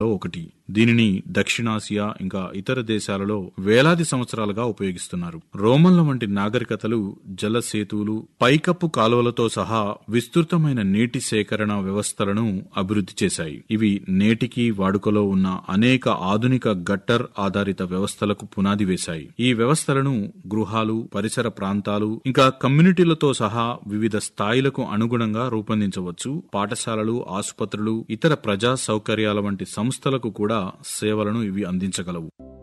సేవలలో ఒకటి దీనిని దక్షిణాసియా ఇంకా ఇతర దేశాలలో వేలాది సంవత్సరాలుగా ఉపయోగిస్తున్నారు రోమన్ల వంటి నాగరికతలు జల సేతువులు పైకప్పు కాలువలతో సహా విస్తృతమైన నీటి సేకరణ వ్యవస్థలను అభివృద్ధి చేశాయి ఇవి నేటికి వాడుకలో ఉన్న అనేక ఆధునిక గట్టర్ ఆధారిత వ్యవస్థలకు పునాది వేశాయి ఈ వ్యవస్థలను గృహాలు పరిసర ప్రాంతాలు ఇంకా కమ్యూనిటీలతో సహా వివిధ స్థాయిలకు అనుగుణంగా రూపొందించవచ్చు పాఠశాలలు ఆసుపత్రులు ఇతర ప్రజా సౌకర్యాల వంటి సంస్థలకు కూడా సేవలను ఇవి అందించగలవు